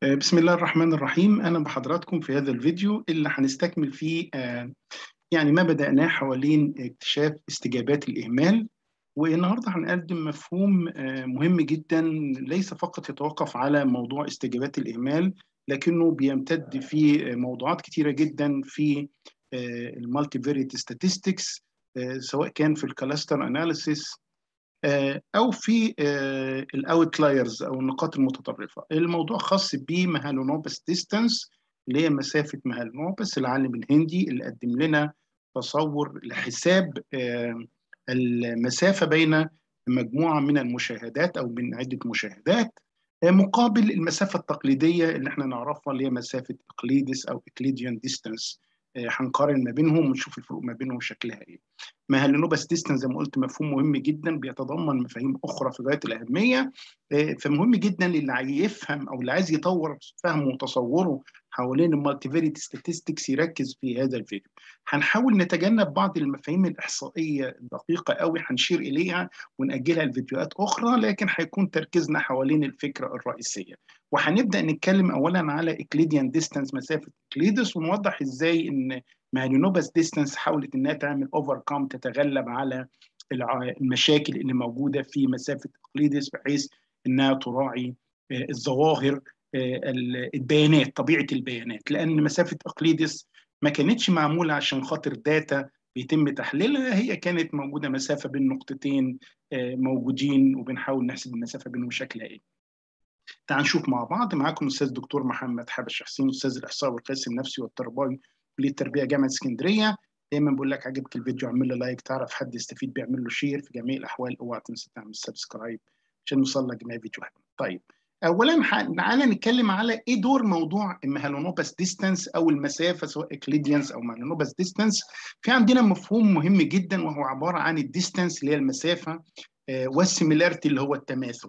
بسم الله الرحمن الرحيم أهلا بحضراتكم في هذا الفيديو اللي هنستكمل فيه يعني ما بدأناه حوالين اكتشاف استجابات الإهمال والنهارده هنقدم مفهوم مهم جدا ليس فقط يتوقف على موضوع استجابات الإهمال لكنه بيمتد في موضوعات كتيرة جدا في المالتي فيريت statistics سواء كان في الكلاستر اناليسيس او في الاوتلايرز او النقاط المتطرفه الموضوع خاص بمهالونوبس ديستانس اللي هي مسافه مهالونوبس العالم الهندي اللي قدم لنا تصور لحساب المسافه بين مجموعه من المشاهدات او من عده مشاهدات مقابل المسافه التقليديه اللي احنا نعرفها اللي هي مسافه اقليدس او اكليديان ديستانس هنقارن ما بينهم ونشوف الفروق ما بينهم شكلها ايه. مهلنوبس ديستنس زي ما قلت مفهوم مهم جدا بيتضمن مفاهيم اخرى في غايه الاهميه فمهم جدا اللي عايز يفهم او اللي عايز يطور فهمه وتصوره حوالين المالتيفيريتي ستاتستكس يركز في هذا الفيديو. هنحاول نتجنب بعض المفاهيم الاحصائيه الدقيقه قوي هنشير اليها ونأجلها لفيديوهات اخرى لكن هيكون تركيزنا حوالين الفكره الرئيسيه. وهنبدا نتكلم اولا على اكليديان ديستانس مسافه اكليدس ونوضح ازاي ان مالينوباس ديستانس حاولت انها تعمل اوفر كام تتغلب على المشاكل اللي موجوده في مسافه اقليدس بحيث انها تراعي الظواهر البيانات طبيعه البيانات لان مسافه اقليدس ما كانتش معموله عشان خاطر داتا بيتم تحليلها هي كانت موجوده مسافه بين نقطتين موجودين وبنحاول نحسب المسافه بينهم شكلها ايه. تعال نشوف مع بعض معاكم الاستاذ دكتور محمد حبش حسين استاذ الاحصاء والقياس النفسي والتربوي كليه التربيه جامعه اسكندريه دايما بقول لك عجبك الفيديو اعمل له لايك تعرف حد يستفيد بيعمل له شير في جميع الاحوال اوعى تنسى تعمل سبسكرايب عشان نوصل لك جميع فيديوهاتنا طيب اولا تعالى نتكلم على ايه دور موضوع المهالونوباس ديستانس او المسافه سواء اكليديانس او مهالونوباس ديستانس في عندنا مفهوم مهم جدا وهو عباره عن الديستانس اللي هي المسافه والسيميلاريتي اللي هو التماثل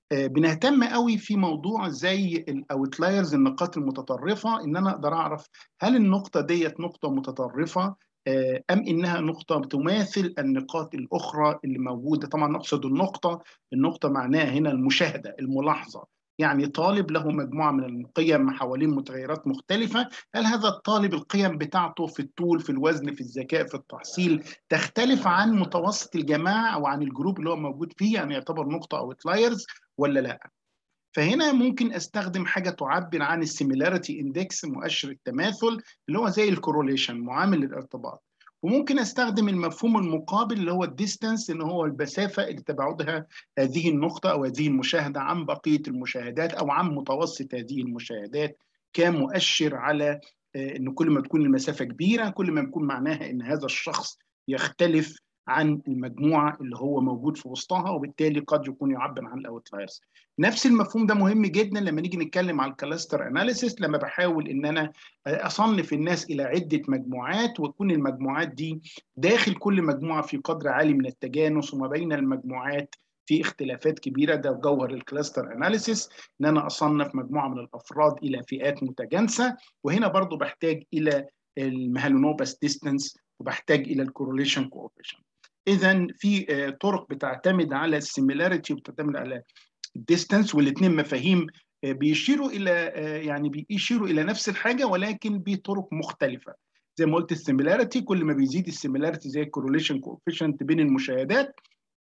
بنهتم قوي في موضوع زي الاوتلايرز النقاط المتطرفه ان انا اقدر اعرف هل النقطه ديت نقطه متطرفه ام انها نقطه تماثل النقاط الاخرى اللي موجوده طبعا نقصد النقطه النقطه معناها هنا المشاهده الملاحظه يعني طالب له مجموعه من القيم حوالين متغيرات مختلفه هل هذا الطالب القيم بتاعته في الطول في الوزن في الذكاء في التحصيل تختلف عن متوسط الجماعه او عن الجروب اللي هو موجود فيه يعني يعتبر نقطه او اوتلايرز ولا لا فهنا ممكن استخدم حاجه تعبر عن السيميلاريتي اندكس مؤشر التماثل اللي هو زي الكوروليشن معامل الارتباط وممكن استخدم المفهوم المقابل اللي هو الديستانس ان هو المسافه اللي تبعدها هذه النقطه او هذه المشاهده عن بقيه المشاهدات او عن متوسط هذه المشاهدات كمؤشر على ان كل ما تكون المسافه كبيره كل ما يكون معناها ان هذا الشخص يختلف عن المجموعه اللي هو موجود في وسطها وبالتالي قد يكون يعبر عن الاوتلايرز. نفس المفهوم ده مهم جدا لما نيجي نتكلم على الكلاستر اناليسيس لما بحاول ان انا اصنف الناس الى عده مجموعات وتكون المجموعات دي داخل كل مجموعه في قدر عالي من التجانس وما بين المجموعات في اختلافات كبيره ده جوهر الكلاستر اناليسيس ان انا اصنف مجموعه من الافراد الى فئات متجانسه وهنا برضو بحتاج الى المهالونوباس ديستانس وبحتاج الى الكوروليشن كوفيشن اذا في طرق بتعتمد على السيميلاريتي وبتعتمد على الديستانس والاثنين مفاهيم بيشيروا الى يعني بيشيروا الى نفس الحاجه ولكن بطرق مختلفه زي ما قلت السيميلاريتي كل ما بيزيد السيميلاريتي زي الكوروليشن كوفيشنت بين المشاهدات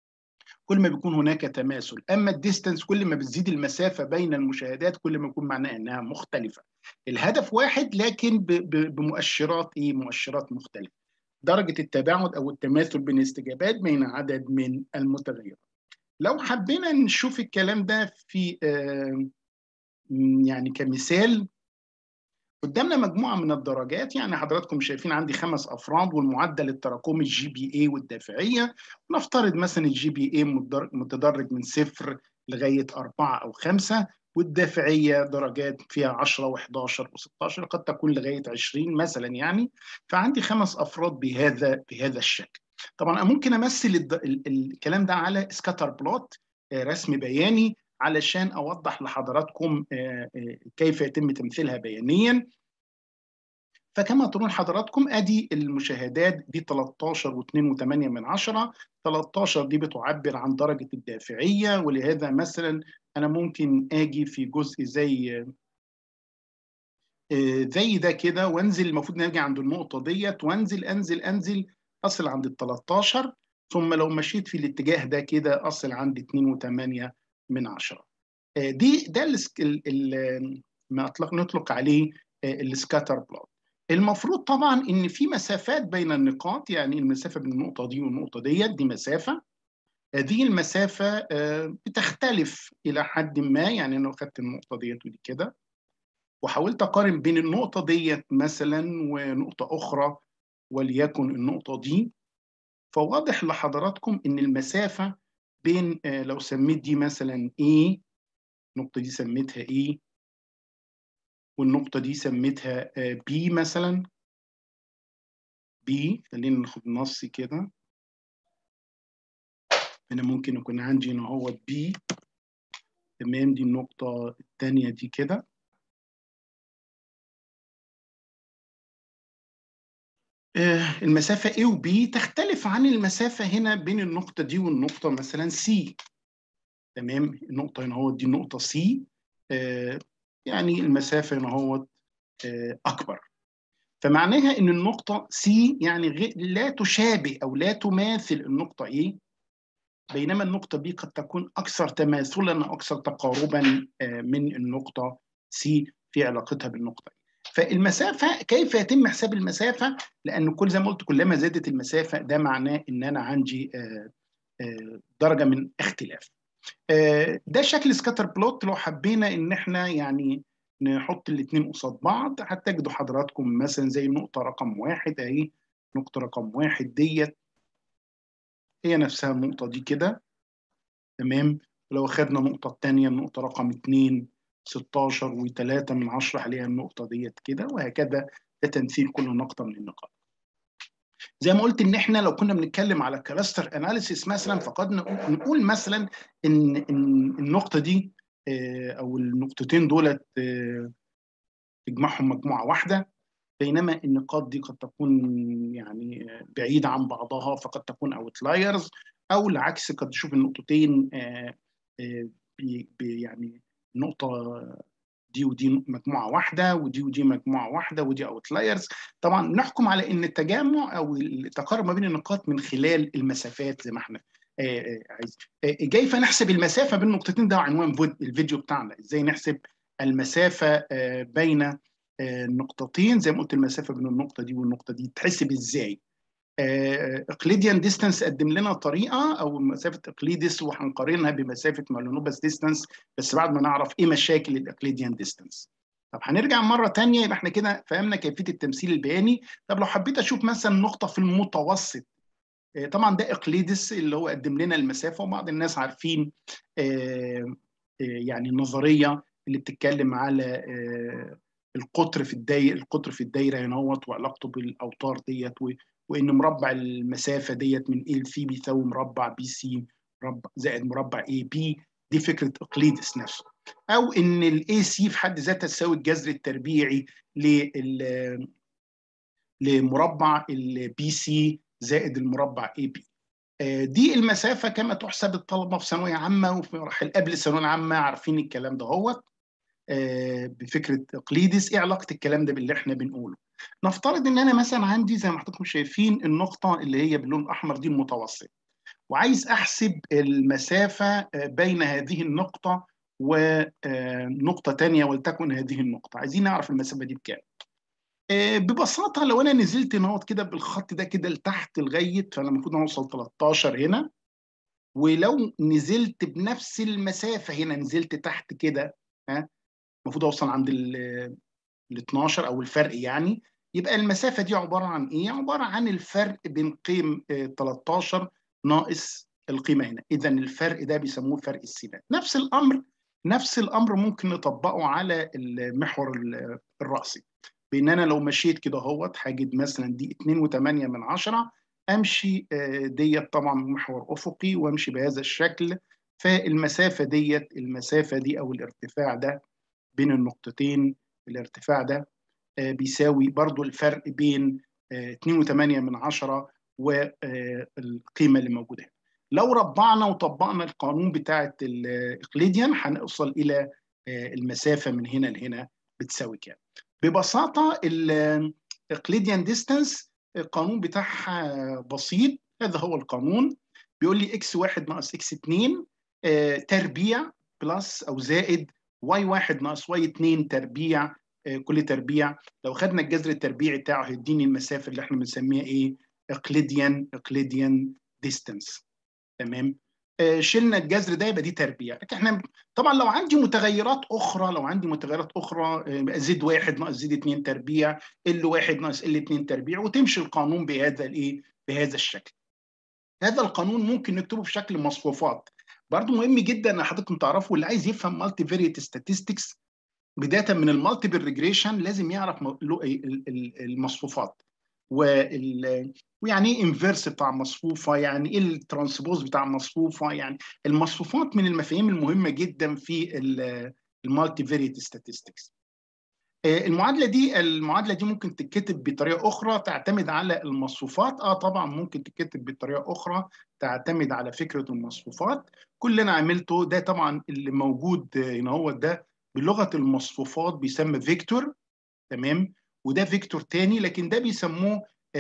كل ما بيكون هناك تماثل اما الديستانس كل ما بتزيد المسافه بين المشاهدات كل ما يكون معناها انها مختلفه الهدف واحد لكن بمؤشرات ايه مؤشرات مختلفه درجة التباعد أو التماثل بين الاستجابات بين عدد من المتغيرات. لو حبينا نشوف الكلام ده في يعني كمثال قدامنا مجموعة من الدرجات يعني حضراتكم شايفين عندي خمس أفراد والمعدل التراكمي الجي بي اي والدافعية نفترض مثلا الجي بي اي متدرج من صفر لغاية أربعة أو خمسة والدافعيه درجات فيها 10 و11 و16 قد تكون لغايه 20 مثلا يعني فعندي خمس افراد بهذا بهذا الشكل طبعا ممكن امثل الكلام ده على سكاتر بلوت رسم بياني علشان اوضح لحضراتكم كيف يتم تمثيلها بيانيا فكما ترون حضراتكم ادي المشاهدات دي 13 و2.8 من عشرة 13 دي بتعبر عن درجة الدافعية ولهذا مثلا أنا ممكن أجي في جزء زي زي ده كده وانزل المفروض نرجع عند النقطة ديت وانزل انزل انزل اصل عند ال 13 ثم لو مشيت في الاتجاه ده كده اصل عند 2.8 من 10 دي ده ال ما اطلق نطلق عليه السكاتر بلوت المفروض طبعا ان في مسافات بين النقاط يعني المسافه بين النقطه دي والنقطه ديت دي مسافه هذه المسافه بتختلف الى حد ما يعني انا خدت النقطه ديت ودي كده وحاولت اقارن بين النقطه ديت مثلا ونقطه اخرى وليكن النقطه دي فواضح لحضراتكم ان المسافه بين لو سميت دي مثلا A النقطه دي سميتها A والنقطه دي سميتها B مثلا B خلينا ناخد نص كده هنا ممكن يكون عندي هنا هو B تمام دي النقطه الثانيه دي كده المسافة A و B تختلف عن المسافة هنا بين النقطة دي والنقطة مثلا C تمام النقطة هنا هو دي النقطة C آه يعني المسافة هنا هو آه أكبر فمعناها إن النقطة C يعني لا تشابه أو لا تماثل النقطة A بينما النقطة B قد تكون أكثر تماثلا أو أكثر تقاربا آه من النقطة C في علاقتها بالنقطة A فالمسافة كيف يتم حساب المسافة؟ لأن كل زي ما قلت كلما زادت المسافة ده معناه إن أنا عندي درجة من اختلاف. ده شكل سكاتر بلوت لو حبينا إن إحنا يعني نحط الاثنين قصاد بعض هتجدوا حضراتكم مثلا زي النقطة رقم واحد أهي نقطة رقم واحد ديت هي نفسها النقطة دي كده تمام لو أخدنا النقطة الثانية النقطة رقم اثنين 16 و3 من 10 عليها النقطه ديت كده وهكذا ده تمثيل كل نقطه من النقاط. زي ما قلت ان احنا لو كنا بنتكلم على كلاستر اناليسيس مثلا فقد نقول مثلا ان ان النقطه دي او النقطتين دولت تجمعهم مجموعه واحده بينما النقاط دي قد تكون يعني بعيده عن بعضها فقد تكون اوتلايرز او العكس قد تشوف النقطتين يعني نقطة دي ودي مجموعة واحدة ودي ودي مجموعة واحدة ودي اوتلايرز طبعا نحكم على ان التجمع او التقارب ما بين النقاط من خلال المسافات زي ما احنا عايز كيف نحسب المسافة بين النقطتين ده عنوان الفيديو بتاعنا ازاي نحسب المسافة بين النقطتين زي ما قلت المسافة بين النقطة دي والنقطة دي تحسب ازاي اقليديان ديستانس قدم لنا طريقه او مسافه اقليدس وهنقارنها بمسافه مالونوباس ديستانس بس بعد ما نعرف ايه مشاكل الاقليديان ديستانس طب هنرجع مره ثانيه يبقى احنا كده فهمنا كيفيه التمثيل البياني طب لو حبيت اشوف مثلا نقطه في المتوسط طبعا ده اقليدس اللي هو قدم لنا المسافه وبعض الناس عارفين يعني النظريه اللي بتتكلم على القطر في الدايره القطر في الدايره هنا هوت وعلاقته بالاوتار ديت وان مربع المسافه ديت من ال سي بيساوي مربع بي سي مربع زائد مربع اي بي دي فكره اقليدس نفسه او ان الاي سي في حد ذاتها تساوي الجذر التربيعي لل لمربع البي سي زائد المربع اي بي دي المسافه كما تحسب الطلبه في ثانويه عامه وفي مراحل قبل الثانويه العامه عارفين الكلام ده هو بفكره اقليدس ايه علاقه الكلام ده باللي احنا بنقوله نفترض ان انا مثلا عندي زي ما حضراتكم شايفين النقطه اللي هي باللون الاحمر دي المتوسط وعايز احسب المسافه بين هذه النقطه ونقطه ثانيه ولتكن هذه النقطه عايزين نعرف المسافه دي بكام ببساطه لو انا نزلت نقط كده بالخط ده كده لتحت لغايه فانا المفروض اوصل 13 هنا ولو نزلت بنفس المسافه هنا نزلت تحت كده ها المفروض اوصل عند ال 12 او الفرق يعني يبقى المسافه دي عباره عن ايه؟ عباره عن الفرق بين قيم 13 ناقص القيمه هنا، اذا الفرق ده بيسموه فرق السينات. نفس الامر نفس الامر ممكن نطبقه على المحور الراسي. بان انا لو مشيت كده اهوت هجد مثلا دي 2.8 من 10 امشي ديت طبعا محور افقي وامشي بهذا الشكل فالمسافه ديت المسافه دي او الارتفاع ده بين النقطتين الارتفاع ده بيساوي برضو الفرق بين 2.8 من 10 والقيمة اللي موجودة هنا لو ربعنا وطبقنا القانون بتاعة الإقليديان هنوصل إلى المسافة من هنا لهنا بتساوي كام ببساطه الاقليديان ديستانس القانون بتاعها بسيط هذا هو القانون بيقول لي اكس 1 ناقص اكس 2 تربيع بلس او زائد واي 1 ناقص واي 2 تربيع كل تربيع لو خدنا الجذر التربيعي بتاعه هيديني المسافه اللي احنا بنسميها ايه اقليديان اقليديان ديستانس تمام آه شلنا الجذر ده يبقى دي تربيع لكن احنا طبعا لو عندي متغيرات اخرى لو عندي متغيرات اخرى آه زد واحد ناقص زد 2 تربيع ال واحد ناقص ال 2 تربيع وتمشي القانون بهذا الايه بهذا الشكل هذا القانون ممكن نكتبه بشكل مصفوفات برضو مهم جدا ان حضراتكم تعرفوا اللي عايز يفهم مالتي فيريت statistics بدايه من المالتيبل ريجريشن لازم يعرف المصفوفات وال ويعني ايه انفيرس بتاع مصفوفه يعني ايه الترانسبوز بتاع مصفوفه يعني المصفوفات من المفاهيم المهمه جدا في المالتي فيريت statistics المعادله دي المعادله دي ممكن تتكتب بطريقه اخرى تعتمد على المصفوفات اه طبعا ممكن تتكتب بطريقه اخرى تعتمد على فكره المصفوفات كل اللي انا عملته ده طبعا اللي موجود هنا هو ده بلغه المصفوفات بيسمى فيكتور تمام وده فيكتور تاني لكن ده بيسموه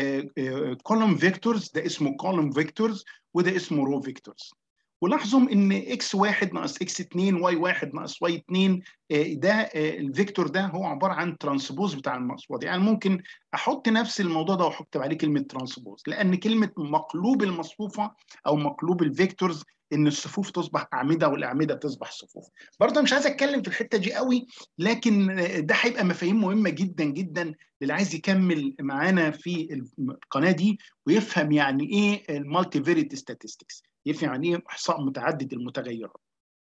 كولوم فيكتورز ده اسمه كولوم فيكتورز وده اسمه رو فيكتورز ولاحظوا ان اكس 1 ناقص اكس 2 واي 1 ناقص واي 2 ده الفيكتور ده هو عباره عن ترانسبوز بتاع المصفوفات يعني ممكن احط نفس الموضوع ده واحط عليه كلمه ترانسبوز لان كلمه مقلوب المصفوفه او مقلوب الفيكتورز ان الصفوف تصبح اعمده والاعمده تصبح صفوف برضه مش عايز اتكلم في الحته دي قوي لكن ده هيبقى مفاهيم مهمه جدا جدا للي عايز يكمل معانا في القناه دي ويفهم يعني ايه المالتي فيريتي ستاتستكس يفهم يعني ايه احصاء متعدد المتغيرات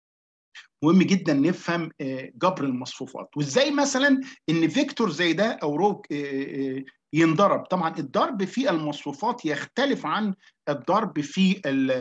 مهم جدا نفهم جبر المصفوفات وازاي مثلا ان فيكتور زي ده او رو ينضرب طبعا الضرب في المصفوفات يختلف عن الضرب في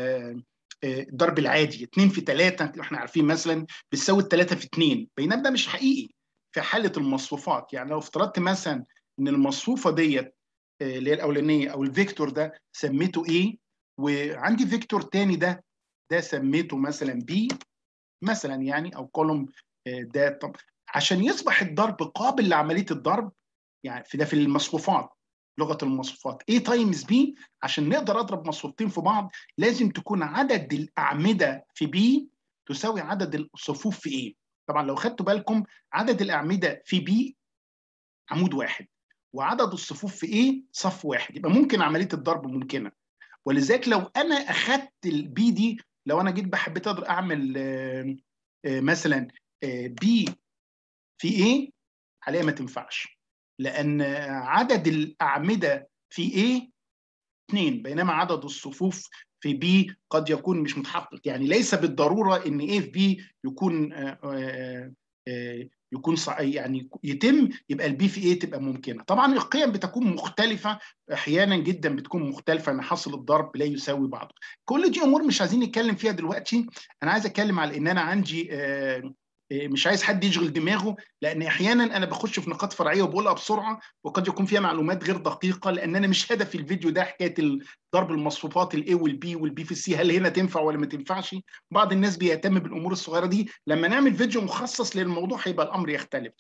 الضرب العادي 2 في 3 احنا عارفين مثلا بتساوي 3 في 2 بينما ده مش حقيقي في حاله المصفوفات يعني لو افترضت مثلا ان المصفوفه ديت اللي هي الاولانيه او الفيكتور ده سميته ايه وعندي فيكتور تاني ده ده سميته مثلا بي مثلا يعني او كولوم ده طب عشان يصبح الضرب قابل لعمليه الضرب يعني في ده في المصفوفات لغه المصفوفات A تايمز B عشان نقدر اضرب مصفوفتين في بعض لازم تكون عدد الاعمده في B تساوي عدد الصفوف في A طبعا لو خدتوا بالكم عدد الاعمده في B عمود واحد وعدد الصفوف في A صف واحد يبقى ممكن عمليه الضرب ممكنه ولذلك لو انا اخدت البي دي لو انا جيت حبيت اقدر اعمل آآ آآ مثلا بي في ايه عليها ما تنفعش لان عدد الاعمده في ايه اثنين بينما عدد الصفوف في بي قد يكون مش متحقق يعني ليس بالضروره ان ايه في بي يكون آآ يكون يعني يتم يبقى البي في ايه تبقى ممكنه طبعا القيم بتكون مختلفه احيانا جدا بتكون مختلفه ان حاصل الضرب لا يساوي بعضه كل دي امور مش عايزين نتكلم فيها دلوقتي انا عايز اتكلم على ان انا عندي آه مش عايز حد يشغل دماغه لان احيانا انا بخش في نقاط فرعيه وبقولها بسرعه وقد يكون فيها معلومات غير دقيقه لان انا مش هدفي الفيديو ده حكايه ضرب المصفوفات الاي والبي والبي في السي هل هنا تنفع ولا ما تنفعش بعض الناس بيهتم بالامور الصغيره دي لما نعمل فيديو مخصص للموضوع هيبقى الامر يختلف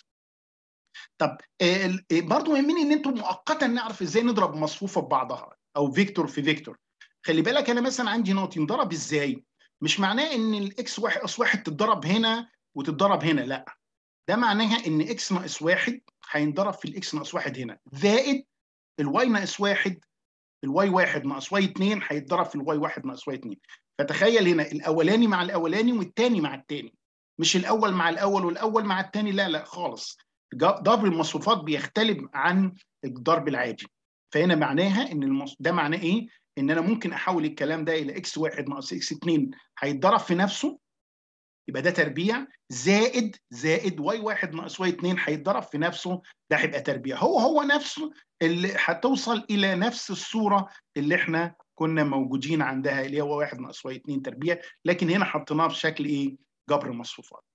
طب برضه مهمني ان انتم مؤقتا نعرف ازاي نضرب مصفوفه ببعضها او فيكتور في فيكتور خلي بالك انا مثلا عندي نقط ينضرب ازاي مش معناه ان الاكس واحد اس واحد تتضرب هنا وتتضرب هنا لا ده معناها ان اكس ناقص واحد هينضرب في الاكس ناقص واحد هنا زائد الواي ناقص واحد الواي واحد ناقص واي اتنين هيتضرب في الواي واحد ناقص واي اتنين فتخيل هنا الاولاني مع الاولاني والتاني مع التاني مش الاول مع الاول والاول مع التاني لا لا خالص ضرب المصفوفات بيختلف عن الضرب العادي فهنا معناها ان المص... ده معناه ايه؟ ان انا ممكن احول الكلام ده الى اكس واحد ناقص اكس اتنين هيتضرب في نفسه يبقى ده تربيع زائد زائد واي واحد ناقص واي اتنين هيتضرب في نفسه ده هيبقى تربيع هو هو نفسه اللي هتوصل الى نفس الصوره اللي احنا كنا موجودين عندها اللي هو واحد ناقص واي اتنين تربيع لكن هنا حطيناه بشكل ايه؟ جبر مصفوفات.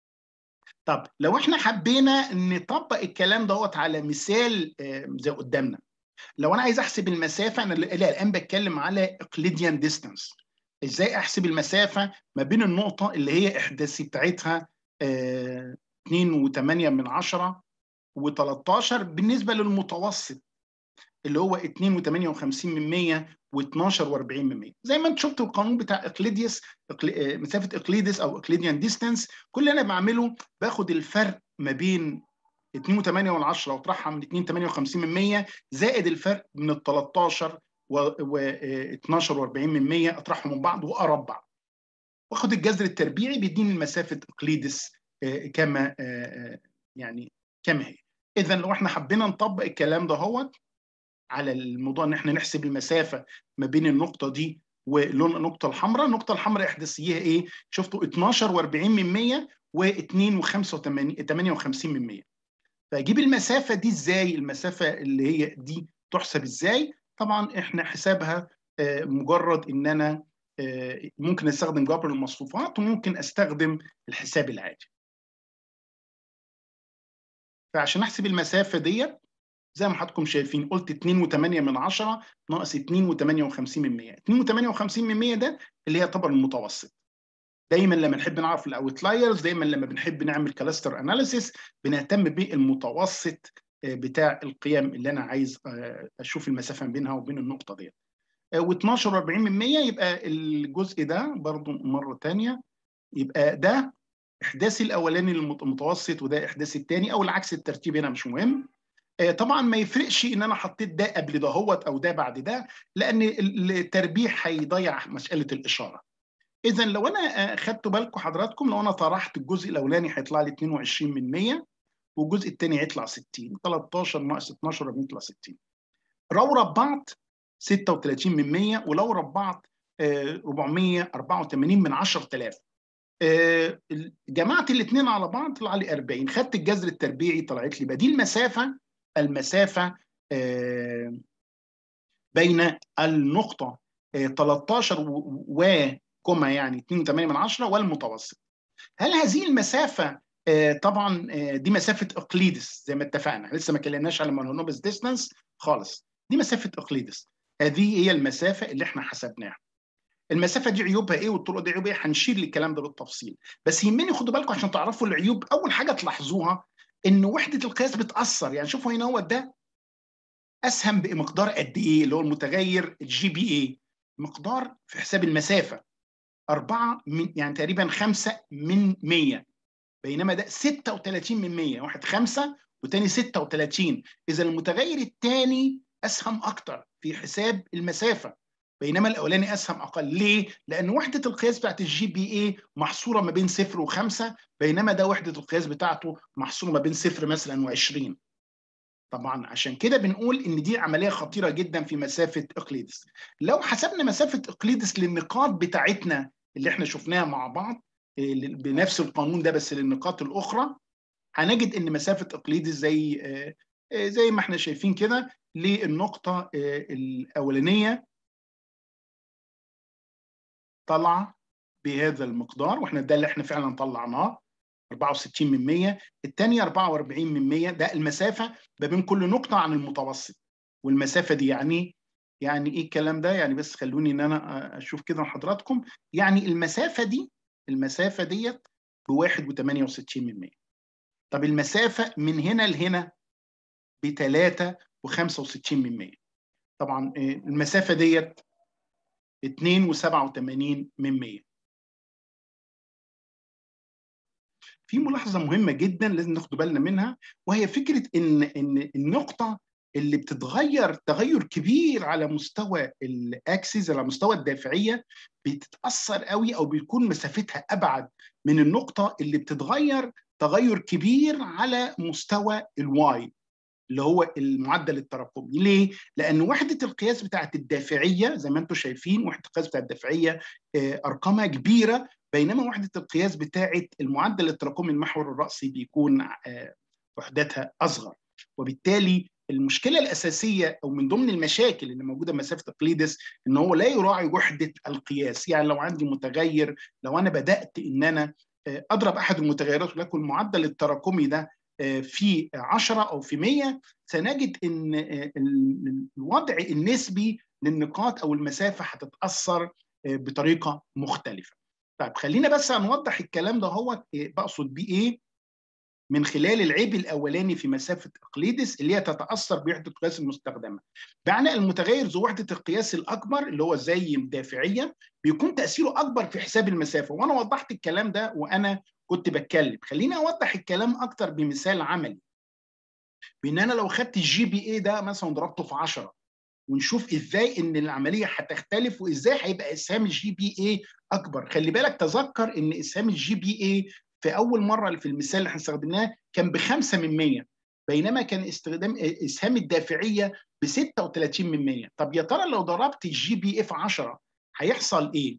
طب لو احنا حبينا نطبق الكلام دوت على مثال زي قدامنا لو انا عايز احسب المسافه انا الان بتكلم على اقليديان ديستانس ازاي احسب المسافه ما بين النقطه اللي هي احداثي بتاعتها 2.8 من 10 و13 بالنسبه للمتوسط اللي هو 2.58 من 100 و12.40 من 100 زي ما انت شفت القانون بتاع اقليديوس مسافه اقليدس او اقليديان ديستانس كل اللي انا بعمله باخد الفرق ما بين 2.8 واطرحها من 2.58 من 100 زائد الفرق من ال 13 و 12.40 من 100 اطرحهم من بعض واربع واخد الجذر التربيعي بيديني مسافه اقليدس كما يعني كما هي اذا لو احنا حبينا نطبق الكلام ده هو على الموضوع ان احنا نحسب المسافه ما بين النقطه دي ولون النقطه الحمراء النقطه الحمراء احداثيها ايه شفتوا 12 و40 من 100 و2 و58 من 100 فاجيب المسافه دي ازاي المسافه اللي هي دي تحسب ازاي طبعا احنا حسابها مجرد ان انا ممكن استخدم جبر المصفوفات وممكن استخدم الحساب العادي فعشان احسب المسافه ديت زي ما حضراتكم شايفين قلت 2.8 من 10 ناقص 2.58 من 100 2.58 من 100 ده اللي هي طبعا المتوسط دايما لما نحب نعرف الاوتلايرز دايما لما بنحب نعمل كلاستر اناليسيس بنهتم بالمتوسط بتاع القيم اللي انا عايز اشوف المسافه بينها وبين النقطه ديت و12 و40 من 100 يبقى الجزء ده برضو مره ثانيه يبقى ده احداثي الاولاني للمتوسط وده احداثي الثاني او العكس الترتيب هنا مش مهم طبعا ما يفرقش ان انا حطيت ده قبل دهوت او ده بعد ده لان التربيع هيضيع مساله الاشاره اذا لو انا خدتوا بالكم حضراتكم لو انا طرحت الجزء الاولاني هيطلع لي 22 من 100 والجزء الثاني هيطلع 60 13 ناقص 12 بيطلع 60 لو ربعت 36 من 100 ولو ربعت 484 من 10000 جمعت الاثنين على بعض طلع لي 40 خدت الجذر التربيعي طلعت لي بدي المسافه المسافه بين النقطه 13 و كوما يعني 2.8 من 10 والمتوسط هل هذه المسافه طبعا دي مسافه اقليدس زي ما اتفقنا لسه ما اتكلمناش على مانونوبس ديستانس خالص دي مسافه اقليدس هذه هي المسافه اللي احنا حسبناها المسافه دي عيوبها ايه والطرق دي عيوبها ايه هنشير للكلام ده بالتفصيل بس يهمني خدوا بالكم عشان تعرفوا العيوب اول حاجه تلاحظوها ان وحده القياس بتاثر يعني شوفوا هنا هو ده اسهم بمقدار قد ايه اللي هو المتغير الجي بي اي مقدار في حساب المسافه 4 من يعني تقريبا 5 من 100 بينما ده 36 من 100 واحد 5 والثاني 36 اذا المتغير الثاني اسهم اكتر في حساب المسافه بينما الاولاني اسهم اقل ليه لان وحده القياس بتاعت الجي بي اي محصوره ما بين صفر وخمسة بينما ده وحده القياس بتاعته محصوره ما بين صفر مثلا و20 طبعا عشان كده بنقول ان دي عمليه خطيره جدا في مسافه اقليدس لو حسبنا مسافه اقليدس للنقاط بتاعتنا اللي احنا شفناها مع بعض بنفس القانون ده بس للنقاط الاخرى هنجد ان مسافه اقليدس زي زي ما احنا شايفين كده للنقطه الاولانيه طلع بهذا المقدار واحنا ده اللي احنا فعلا طلعناه 64 من 100 الثانيه 44 من 100 ده المسافه ما بين كل نقطه عن المتوسط والمسافه دي يعني يعني ايه الكلام ده يعني بس خلوني ان انا اشوف كده لحضراتكم يعني المسافه دي المسافه ديت ب 1.68 من 100 طب المسافه من هنا لهنا ب 3 و65 من 100 طبعا المسافه ديت 2.87 من 100 في ملاحظه مهمه جدا لازم ناخد بالنا منها وهي فكره ان ان النقطه اللي بتتغير تغير كبير على مستوى الاكسس على مستوى الدافعيه بتتاثر قوي او بيكون مسافتها ابعد من النقطه اللي بتتغير تغير كبير على مستوى الواي اللي هو المعدل التراكمي ليه لان وحده القياس بتاعه الدافعيه زي ما انتم شايفين وحده القياس بتاعه الدافعيه ارقامها كبيره بينما وحده القياس بتاعه المعدل التراكمي المحور الراسي بيكون وحدتها اصغر وبالتالي المشكله الاساسيه او من ضمن المشاكل اللي موجوده في مسافه اقليدس ان هو لا يراعي وحده القياس يعني لو عندي متغير لو انا بدات ان انا اضرب احد المتغيرات ولكن المعدل التراكمي ده في 10 او في 100 سنجد ان الوضع النسبي للنقاط او المسافه هتتاثر بطريقه مختلفه. طيب خلينا بس نوضح الكلام ده هو بقصد بيه ايه؟ من خلال العيب الاولاني في مسافه اقليدس اللي هي تتاثر بوحده القياس المستخدمه. معنى المتغير ذو وحده القياس الاكبر اللي هو زي الدافعيه بيكون تاثيره اكبر في حساب المسافه وانا وضحت الكلام ده وانا كنت بتكلم خليني اوضح الكلام اكتر بمثال عملي بان انا لو خدت الجي بي اي ده مثلا ضربته في 10 ونشوف ازاي ان العمليه هتختلف وازاي هيبقى اسهام الجي بي اي اكبر خلي بالك تذكر ان اسهام الجي بي اي في اول مره في المثال اللي احنا استخدمناه كان ب 5 من 100 بينما كان استخدام اسهام الدافعيه ب 36 من 100 طب يا ترى لو ضربت الجي بي اي في 10 هيحصل ايه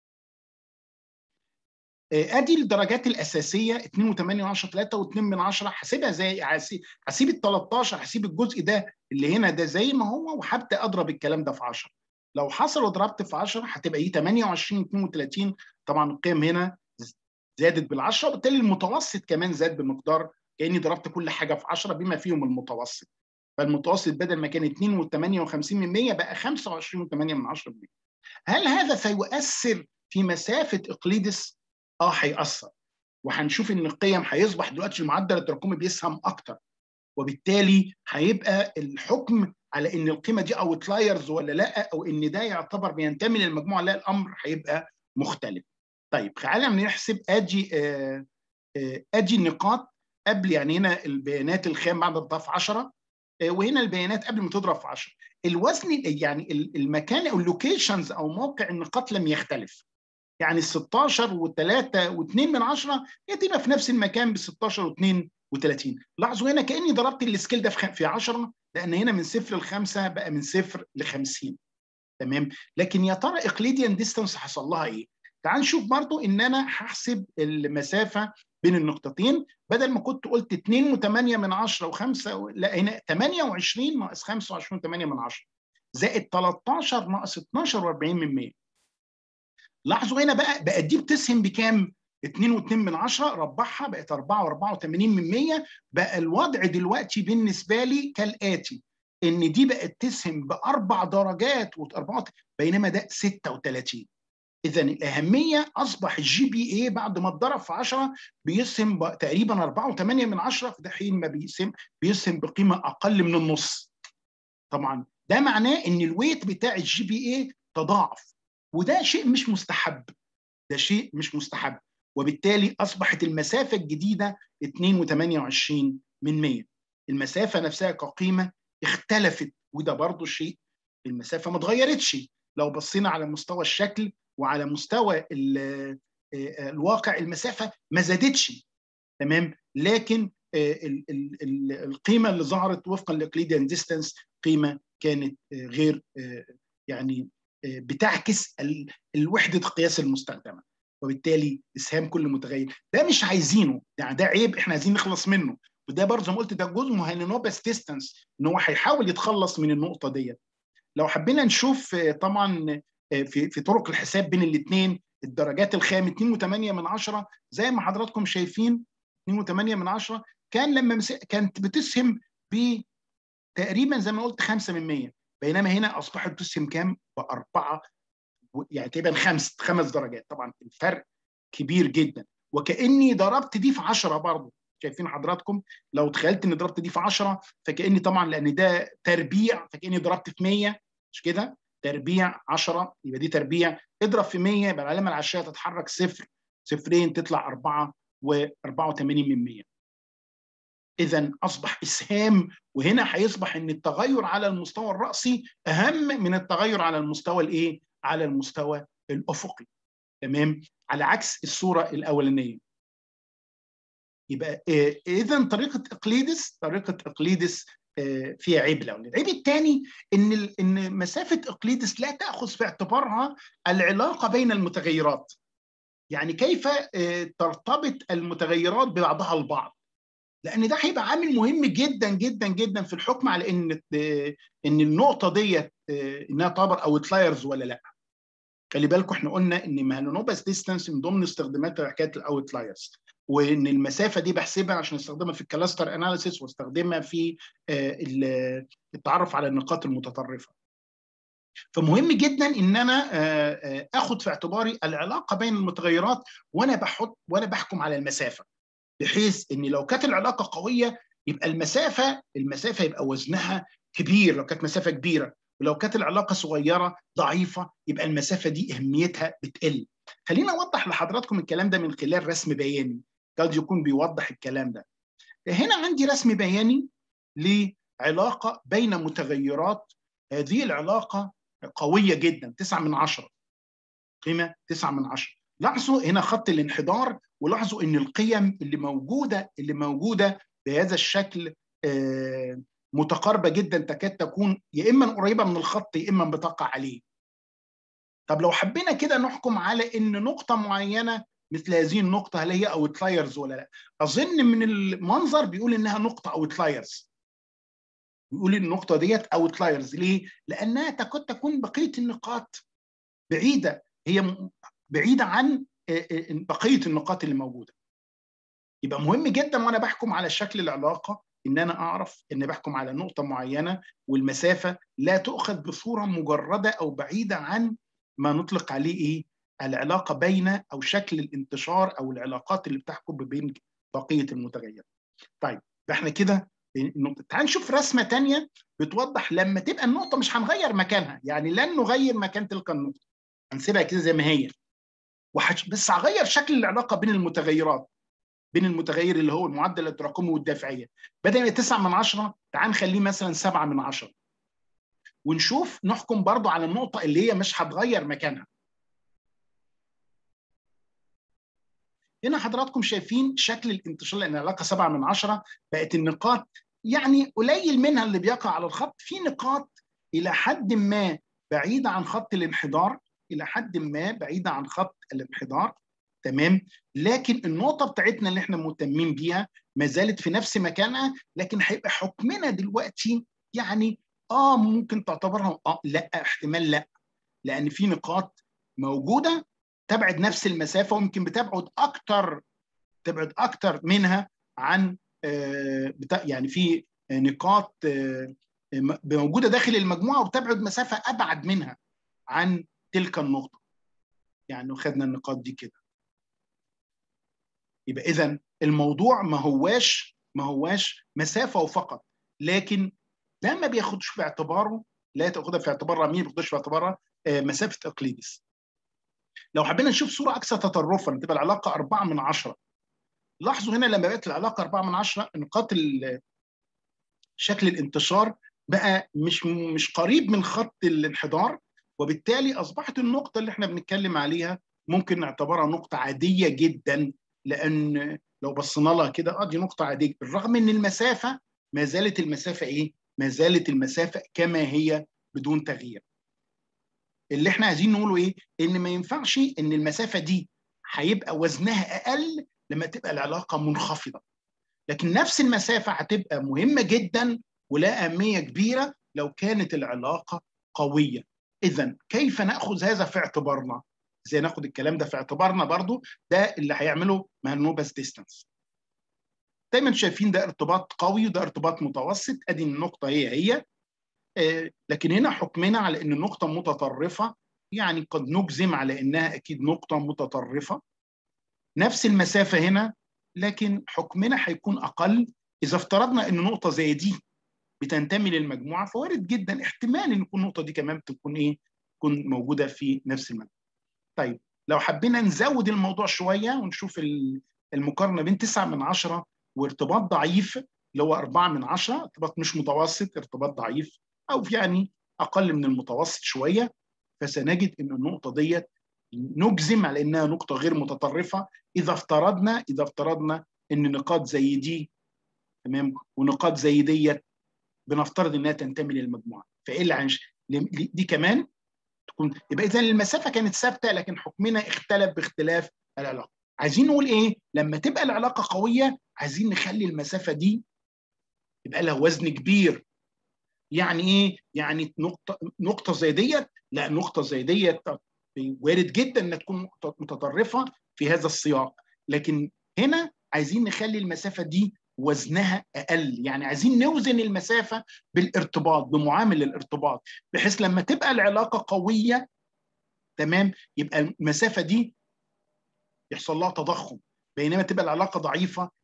ادي الدرجات الاساسيه 2 و8 10 3 و2 من 10 حاسبها زي هسيب ال 13 هسيب الجزء ده اللي هنا ده زي ما هو وهبدا اضرب الكلام ده في 10 لو حصل وضربت في 10 هتبقى ايه 28 32 طبعا القيم هنا زادت بال10 وبالتالي المتوسط كمان زاد بمقدار كاني ضربت كل حاجه في 10 بما فيهم المتوسط فالمتوسط بدل ما كان 2 و58 من 100 بقى 25 و8 من 10 هل هذا سيؤثر في مسافه اقليدس؟ اه هيأثر وهنشوف ان القيم هيصبح دلوقتي المعدل التراكمي بيسهم اكتر وبالتالي هيبقى الحكم على ان القيمه دي اوتلايرز ولا لا او ان ده يعتبر بينتمي للمجموعه لا الامر هيبقى مختلف. طيب خلينا نحسب ادي آه آه ادي النقاط قبل يعني هنا البيانات الخام بعد الضعف 10 آه وهنا البيانات قبل ما تضرب في 10 الوزن يعني المكان او اللوكيشنز او موقع النقاط لم يختلف يعني ال 16 و3 و2 من 10 هي تبقى في نفس المكان ب 16 و2 و30 لاحظوا هنا كاني ضربت السكيل ده في 10 لان هنا من صفر ل 5 بقى من صفر ل 50 تمام لكن يا ترى اقليديان ديستانس حصل لها ايه؟ تعال نشوف برضو ان انا هحسب المسافه بين النقطتين بدل ما كنت قلت 2 و8 من 10 و5 لا هنا 28 ناقص 25 و8 من 10 زائد 13 ناقص 12 و40 من 100 لاحظوا هنا بقى بقى دي بتسهم بكام؟ 2 و2 من 10 ربعها بقت 4 و84 من 100 بقى الوضع دلوقتي بالنسبه لي كالاتي ان دي بقت تسهم باربع درجات واربعه بينما ده 36 اذا الاهميه اصبح الجي بي اي بعد ما اتضرب في 10 بيسهم تقريبا 4 و8 من 10 في ده حين ما بيسهم بيسهم بقيمه اقل من النص طبعا ده معناه ان الويت بتاع الجي بي اي تضاعف وده شيء مش مستحب ده شيء مش مستحب وبالتالي اصبحت المسافه الجديده 2 و28 من 100 المسافه نفسها كقيمه اختلفت وده برضو شيء المسافه ما اتغيرتش لو بصينا على مستوى الشكل وعلى مستوى الواقع المسافه ما زادتش تمام لكن القيمه اللي ظهرت وفقا لاقليديان ديستانس قيمه كانت غير يعني بتعكس الوحده القياس المستخدمه وبالتالي اسهام كل متغير ده مش عايزينه يعني ده عيب احنا عايزين نخلص منه وده برضه زي ما قلت ده جزء مهنينوبس ديستانس ان هو هيحاول يتخلص من النقطه ديت لو حبينا نشوف طبعا في في طرق الحساب بين الاثنين الدرجات الخام 2 و8 من 10 زي ما حضراتكم شايفين 2 و8 من 10 كان لما مس... كانت بتسهم ب تقريبا زي ما قلت 5 من 100 بينما هنا اصبحت تسهم كام؟ باربعه يعني تقريبا خمس خمس درجات طبعا الفرق كبير جدا وكاني ضربت دي في 10 برضه شايفين حضراتكم لو تخيلت اني ضربت دي في 10 فكاني طبعا لان ده تربيع فكاني ضربت في 100 مش كده؟ تربيع 10 يبقى دي تربيع اضرب في 100 يبقى العلامه العشريه تتحرك صفر صفرين تطلع 4 و84 من 100 اذا اصبح اسهام وهنا هيصبح ان التغير على المستوى الراسي اهم من التغير على المستوى الايه على المستوى الافقي تمام على عكس الصوره الاولانيه يبقى اذا طريقه اقليدس طريقه اقليدس فيها عيب الاولاني العيب الثاني ان ان مسافه اقليدس لا تاخذ في اعتبارها العلاقه بين المتغيرات يعني كيف ترتبط المتغيرات ببعضها البعض لان ده هيبقى عامل مهم جدا جدا جدا في الحكم على ان ان النقطه ديت انها تعتبر اوتلايرز ولا لا خلي بالكم احنا قلنا ان مهنونوباس ديستانس من ضمن استخدامات حكايه الاوتلايرز وان المسافه دي بحسبها عشان استخدمها في الكلاستر اناليسيس واستخدمها في التعرف على النقاط المتطرفه فمهم جدا ان انا اخد في اعتباري العلاقه بين المتغيرات وانا بحط وانا بحكم على المسافه بحيث ان لو كانت العلاقه قويه يبقى المسافه المسافه يبقى وزنها كبير لو كانت مسافه كبيره ولو كانت العلاقه صغيره ضعيفه يبقى المسافه دي اهميتها بتقل خلينا اوضح لحضراتكم الكلام ده من خلال رسم بياني قد يكون بيوضح الكلام ده هنا عندي رسم بياني لعلاقه بين متغيرات هذه العلاقه قويه جدا 9 من 10 قيمه 9 من 10 لاحظوا هنا خط الانحدار ولاحظوا ان القيم اللي موجوده اللي موجوده بهذا الشكل متقاربه جدا تكاد تكون يا اما قريبه من الخط يا اما بتقع عليه. طب لو حبينا كده نحكم على ان نقطه معينه مثل هذه النقطه هل هي اوتلايرز ولا لا؟ اظن من المنظر بيقول انها نقطه اوتلايرز. بيقول النقطه ديت اوتلايرز ليه؟ لانها تكاد تكون بقيه النقاط بعيده هي بعيده عن بقيه النقاط اللي موجوده. يبقى مهم جدا وانا بحكم على شكل العلاقه ان انا اعرف ان بحكم على نقطه معينه والمسافه لا تؤخذ بصوره مجرده او بعيده عن ما نطلق عليه ايه؟ العلاقه بين او شكل الانتشار او العلاقات اللي بتحكم بين بقيه المتغيرات. طيب احنا كده النقطة تعال نشوف رسمة تانية بتوضح لما تبقى النقطة مش هنغير مكانها، يعني لن نغير مكان تلك النقطة. هنسيبها كده زي ما هي. وحش... بس هغير شكل العلاقة بين المتغيرات. بين المتغير اللي هو المعدل التراكمي والدافعيه بدل ما 9 من 10 تعال نخليه مثلا 7 من 10 ونشوف نحكم برضو على النقطه اللي هي مش هتغير مكانها هنا حضراتكم شايفين شكل الانتشار لان العلاقه 7 من 10 بقت النقاط يعني قليل منها اللي بيقع على الخط في نقاط الى حد ما بعيده عن خط الانحدار الى حد ما بعيده عن خط الانحدار تمام لكن النقطه بتاعتنا اللي احنا مهتمين بيها ما زالت في نفس مكانها لكن هيبقى حكمنا دلوقتي يعني اه ممكن تعتبرها اه لا احتمال لا لان في نقاط موجوده تبعد نفس المسافه ويمكن بتبعد اكتر تبعد اكتر منها عن آه بتا يعني في نقاط آه موجوده داخل المجموعه وبتبعد مسافه ابعد منها عن تلك النقطه يعني خدنا النقاط دي كده يبقى اذا الموضوع ما هواش ما هواش مسافه فقط لكن لا ما بياخدش في اعتباره لا تاخدها في اعتبارها مين بياخدش في اعتبارها آه مسافه اقليدس لو حبينا نشوف صوره اكثر تطرفا تبقى العلاقه 4 من 10 لاحظوا هنا لما بقت العلاقه 4 من 10 نقاط شكل الانتشار بقى مش مش قريب من خط الانحدار وبالتالي اصبحت النقطه اللي احنا بنتكلم عليها ممكن نعتبرها نقطه عاديه جدا لان لو بصينا لها كده اه دي نقطه عاديه بالرغم ان المسافه ما زالت المسافه ايه؟ ما زالت المسافه كما هي بدون تغيير. اللي احنا عايزين نقوله ايه؟ ان ما ينفعش ان المسافه دي هيبقى وزنها اقل لما تبقى العلاقه منخفضه. لكن نفس المسافه هتبقى مهمه جدا ولها اهميه كبيره لو كانت العلاقه قويه. اذا كيف ناخذ هذا في اعتبارنا؟ ازاي ناخد الكلام ده في اعتبارنا برضو ده اللي هيعمله مهنوبس ديستانس دايما شايفين ده ارتباط قوي وده ارتباط متوسط ادي النقطه هي هي آه لكن هنا حكمنا على ان النقطه متطرفه يعني قد نجزم على انها اكيد نقطه متطرفه نفس المسافه هنا لكن حكمنا هيكون اقل اذا افترضنا ان نقطه زي دي بتنتمي للمجموعه فوارد جدا احتمال ان يكون النقطه دي كمان تكون ايه تكون موجوده في نفس المجموعه طيب لو حبينا نزود الموضوع شويه ونشوف المقارنه بين 9 من 10 وارتباط ضعيف اللي هو 4 من 10 ارتباط مش متوسط ارتباط ضعيف او يعني اقل من المتوسط شويه فسنجد ان النقطه ديت نجزم على انها نقطه غير متطرفه اذا افترضنا اذا افترضنا ان نقاط زي دي تمام ونقاط زي ديت بنفترض انها تنتمي للمجموعه فايه اللي هنش... دي كمان تكون يبقى اذا المسافه كانت ثابته لكن حكمنا اختلف باختلاف العلاقه عايزين نقول ايه لما تبقى العلاقه قويه عايزين نخلي المسافه دي يبقى لها وزن كبير يعني ايه يعني نقطه نقطه زي ديت لا نقطه زي ديت وارد جدا انها تكون متطرفه في هذا السياق لكن هنا عايزين نخلي المسافه دي وزنها اقل يعني عايزين نوزن المسافه بالارتباط بمعامل الارتباط بحيث لما تبقى العلاقه قويه تمام يبقى المسافه دي يحصل لها تضخم بينما تبقى العلاقه ضعيفه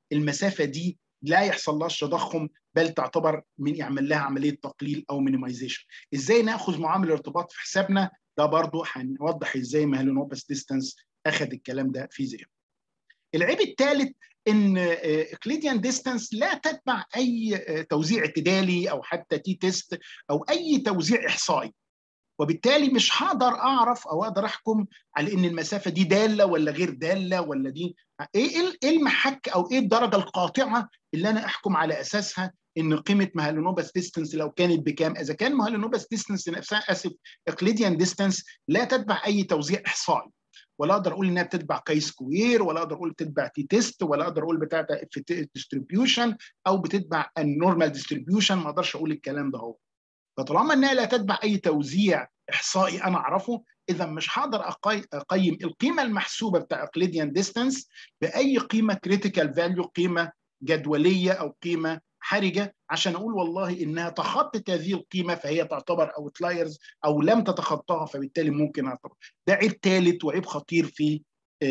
المسافه دي لا يحصل لهاش تضخم بل تعتبر من يعمل لها عمليه تقليل او مينيمايزيشن ازاي ناخذ معامل الارتباط في حسابنا ده برضو هنوضح ازاي مهلونوبس ديستانس اخذ الكلام ده في ذهنه العيب الثالث ان اكليديان ديستانس لا تتبع اي توزيع اعتدالي او حتى تي تيست او اي توزيع احصائي وبالتالي مش هقدر اعرف او اقدر احكم على ان المسافه دي داله ولا غير داله ولا دي ايه ايه المحك او ايه الدرجه القاطعه اللي انا احكم على اساسها ان قيمه مهلونوباس ديستنس لو كانت بكام اذا كان مهلونوباس ديستنس نفسها اسف اقليديان ديستنس لا تتبع اي توزيع احصائي ولا اقدر اقول انها بتتبع كاي سكوير ولا اقدر اقول بتتبع تي تيست ولا اقدر اقول بتاعتها اف ديستريبيوشن او بتتبع النورمال ديستريبيوشن ما اقدرش اقول الكلام ده هو فطالما انها لا تتبع اي توزيع احصائي انا اعرفه اذا مش هقدر اقيم القيمه المحسوبه بتاع اقليديان ديستانس باي قيمه كريتيكال فاليو قيمه جدوليه او قيمه حرجه عشان اقول والله انها تخطت هذه القيمه فهي تعتبر اوتلايرز او لم تتخطاها فبالتالي ممكن اعتبر ده عيب ثالث وعيب خطير في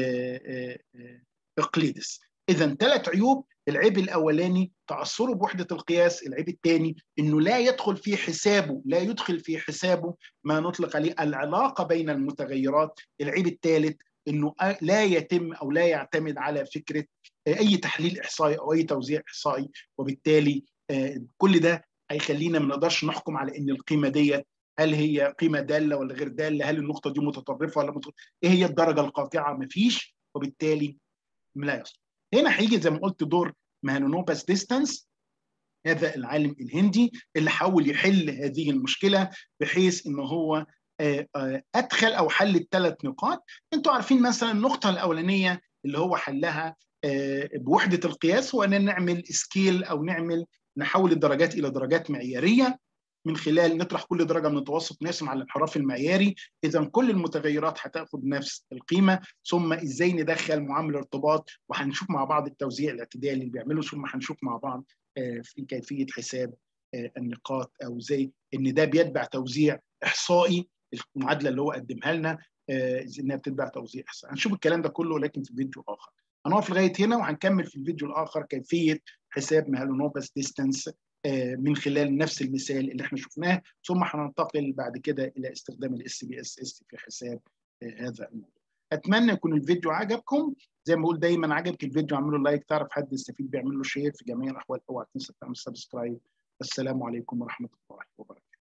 اقليدس اذا ثلاث عيوب العيب الاولاني تعثره بوحده القياس العيب الثاني انه لا يدخل في حسابه لا يدخل في حسابه ما نطلق عليه العلاقه بين المتغيرات العيب الثالث انه لا يتم او لا يعتمد على فكره اي تحليل احصائي او اي توزيع احصائي وبالتالي كل ده هيخلينا ما نقدرش نحكم على ان القيمه ديت هل هي قيمه داله ولا غير داله هل النقطه دي متطرفه ولا متطرفة؟ ايه هي الدرجه القاطعه مفيش وبالتالي لا يصل هنا هيجي زي ما قلت دور مهانونوباس ديستانس هذا العالم الهندي اللي حاول يحل هذه المشكله بحيث ان هو ادخل او حل الثلاث نقاط انتوا عارفين مثلا النقطه الاولانيه اللي هو حلها بوحده القياس هو ان نعمل سكيل او نعمل نحول الدرجات الى درجات معياريه من خلال نطرح كل درجه من التوسط نقسم على الانحراف المعياري اذا كل المتغيرات هتاخد نفس القيمه ثم ازاي ندخل معامل ارتباط وهنشوف مع بعض التوزيع الاعتدالي اللي بيعمله ثم هنشوف مع بعض في كيفيه حساب النقاط او زي ان ده بيتبع توزيع احصائي المعادله اللي هو قدمها لنا انها بتتبع توزيع احصائي هنشوف الكلام ده كله لكن في فيديو اخر هنقف لغايه هنا وهنكمل في الفيديو الاخر كيفيه حساب مهالونوباس ديستانس من خلال نفس المثال اللي احنا شفناه ثم هننتقل بعد كده الى استخدام الاس بي اس اس في حساب هذا الموضوع اتمنى يكون الفيديو عجبكم زي ما بقول دايما عجبك الفيديو اعملوا لايك تعرف حد يستفيد بيعمل له شير في جميع الاحوال اوعى تنسى تعمل سبسكرايب السلام عليكم ورحمه الله وبركاته